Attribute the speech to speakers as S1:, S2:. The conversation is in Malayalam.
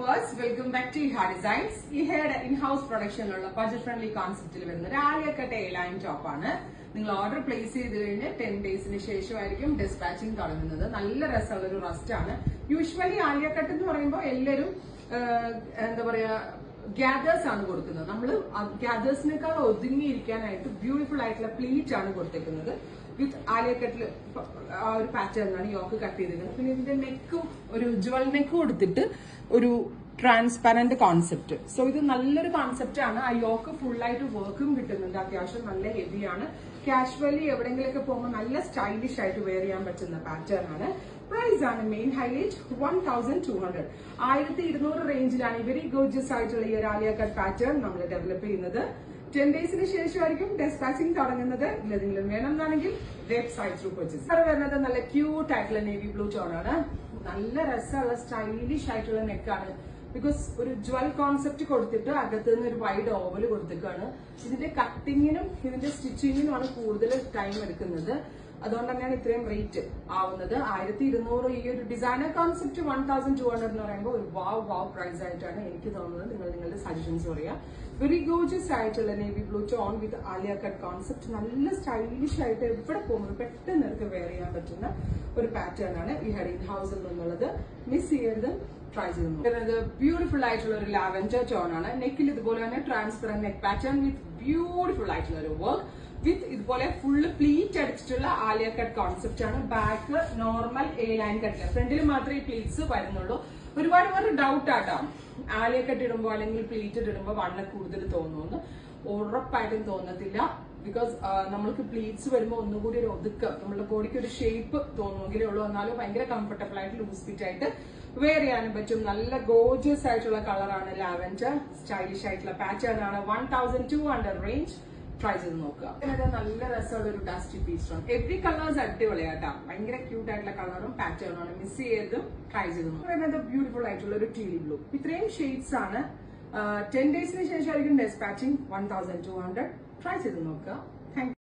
S1: lovers welcome back to Iha designs ഇഹയുടെ ഇൻ ഹൗസ് പ്രൊഡക്ഷനിലുള്ള ബജറ്റ് ഫ്രണ്ട്ലി കോൺസെപ്റ്റിൽ വരുന്ന ഒരു ആലിയക്കട്ട എയർലൈൻ ടോപ്പാണ് നിങ്ങൾ ഓർഡർ പ്ലേസ് ചെയ്ത് കഴിഞ്ഞ് ടെൻ ഡേയ്സിന് ശേഷമായിരിക്കും ഡിസ്പാച്ചിങ് തുടങ്ങുന്നത് നല്ല രസമുള്ള ഒരു റസ്റ്റ് ആണ് യൂഷ്വലി ആലിയക്കട്ട് എന്ന് പറയുമ്പോൾ എല്ലാവരും ആഹ്, എന്താ പറയാ ഗ്യാദേഴ്സ് ആണ് കൊടുക്കുന്നത് നമ്മൾ ഗ്യാദേഴ്സിനേക്കാൾ ഒതുങ്ങിയിരിക്കാനായിട്ട് ബ്യൂട്ടിഫുൾ ആയിട്ടുള്ള പ്ലീറ്റ് ആണ് കൊടുത്തേക്കുന്നത് വിത്ത് ആലിയക്കട്ടിൽ ആ ഒരു പാറ്റേണിലാണ് യോക്ക് കട്ട് ചെയ്തിരിക്കുന്നത് പിന്നെ ഇതിന്റെ നെക്കും ഒരു ജ്വൽ നെക്ക് കൊടുത്തിട്ട് ഒരു ട്രാൻസ്പെറന്റ് കോൺസെപ്റ്റ് സോ ഇത് നല്ലൊരു കോൺസെപ്റ്റ് ആണ് ആ യോക്ക് ഫുൾ ആയിട്ട് വർക്കും കിട്ടുന്നുണ്ട് അത്യാവശ്യം നല്ല ഹെവിയാണ് കാഷ്വലി എവിടെങ്കിലൊക്കെ പോകുമ്പോൾ നല്ല സ്റ്റൈലിഷ് ആയിട്ട് വെയർ ചെയ്യാൻ പറ്റുന്ന പാറ്റേൺ ആണ് പ്രൈസ് ആണ് main highlight one thousand two hundred ആയിരത്തി ഇരുന്നൂറ് റേഞ്ചിലാണ് വെരി ഗോർജിയസ് ആയിട്ടുള്ള ഈ ഒരു ആലിയ കട്ട് പാറ്റേൺ നമ്മൾ ഡെവലപ്പ് ചെയ്യുന്നത് ടെൻ ഡേയ്സിന് ശേഷമായിരിക്കും ഡെസ്പാച്ചിങ് തുടങ്ങുന്നത് ഇതിലെന്തെങ്കിലും വേണമെന്നാണെങ്കിൽ വെബ്സൈറ്റ് ത്രൂ പർച്ചേസ് അത് വരുന്നത് നല്ല ക്യൂട്ട് ആയിട്ടുള്ള നേവി ബ്ലൂ ടോണാണ് നല്ല രസമുള്ള സ്റ്റൈലിഷ് ആയിട്ടുള്ള നെക്കാണ് ബിക്കോസ് ഒരു ജ്വൽ കോൺസെപ്റ്റ് കൊടുത്തിട്ട് അകത്ത് നിന്ന് ഒരു വൈഡ് ഓവൽ കൊടുത്തിട്ടാണ് ഇതിന്റെ കട്ടിങ്ങിനും ഇതിന്റെ സ്റ്റിച്ചിങ്ങിനുമാണ് കൂടുതൽ ടൈം എടുക്കുന്നത് അതുകൊണ്ട് തന്നെയാണ് ഇത്രയും റേറ്റ് ആവുന്നത് ആയിരത്തി ഇരുന്നൂറ് ഈ ഒരു designer concept one thousand two hundred എന്ന് പറയുമ്പോൾ ഒരു വാവ് വാവ് പ്രൈസ് ആയിട്ടാണ് എനിക്ക് തോന്നുന്നത് നിങ്ങൾ നിങ്ങളുടെ സജഷൻസ് പറയാം വെരി ഗോജസ് ആയിട്ടുള്ള navy blue tone with Alia cut concept നല്ല സ്റ്റൈലിഷ് ആയിട്ട് എവിടെ പോകുന്നത് പെട്ടെന്ന് എടുത്ത് വെയർ ചെയ്യാൻ പറ്റുന്ന ഒരു പാറ്റേൺ ആണ് ഈ ഹെഡ് ഇൻ ഹൗസിൽ നിന്നുള്ളത് മിസ് ചെയ്യരുത് ട്രൈ ചെയ്തു ബ്യൂട്ടിഫുൾ ആയിട്ടുള്ള ഒരു ലാവൻഡർ ടോൺ ആണ് നെക്കിൽ ഇതുപോലെ തന്നെ transparent neck pattern with beautiful ആയിട്ടുള്ള ഒരു വർക്ക് വിത്ത് ഇതുപോലെ ഫുള്ള് പ്ലീറ്റ് അടിച്ചിട്ടുള്ള ആലിയ കട്ട് കോൺസെപ്റ്റ് ആണ് back normal A line cut ഫ്രണ്ടിൽ മാത്രമേ ഈ പ്ലീറ്റ്സ് വരുന്നുള്ളൂ ഒരുപാട് പേര് ഡൗട്ട് ആട്ടോ ആലിയ കട്ട് ഇടുമ്പോൾ അല്ലെങ്കിൽ പ്ലീറ്റ് ഇടുമ്പോൾ വണ്ണ കൂടുതൽ തോന്നുന്നു ഉറപ്പായിട്ടും തോന്നത്തില്ല ബിക്കോസ് നമ്മൾക്ക് പ്ലീറ്റ്സ് വരുമ്പോൾ ഒന്നുകൂടി ഒരു ഒതുക്കം നമ്മുടെ ബോഡിക്ക് ഒരു ഷേപ്പ് തോന്നുമെങ്കിലേ ഉള്ളൂ എന്നാലും ഭയങ്കര കംഫർട്ടബിൾ ആയിട്ട് ലൂസ് ഫിറ്റ് ആയിട്ട് വെയർ ചെയ്യാനും പറ്റും നല്ല ഗോർജിയസ് ആയിട്ടുള്ള കളറാണ് ലാവൻഡർ സ്റ്റൈലിഷ് ആയിട്ടുള്ള പാറ്റേൺ ആണ് one thousand two hundred range try ചെയ്ത് നോക്കുക പിന്നെ നല്ല രസമുള്ള ഒരു ഡസ്റ്റി പീസ് ആണ് എവറി കളേഴ്സ് അടിപൊളിയാട്ടാ ഭയങ്കര ക്യൂട്ട് ആയിട്ടുള്ള കളറും പാറ്റേണും ആണ് മിസ് ചെയ്തതും ട്രൈ ചെയ്ത് നോക്കുക ബ്യൂട്ടിഫുൾ ആയിട്ടുള്ള ഒരു ടീ ബ്ലൂ ഇത്രയും ഷെയ്ഡ്സ് ആണ് ടെൻ ഡേയ്സിന് ശേഷമായിരിക്കും dispatching one thousand two hundred try ചെയ്ത് നോക്കുക താങ്ക്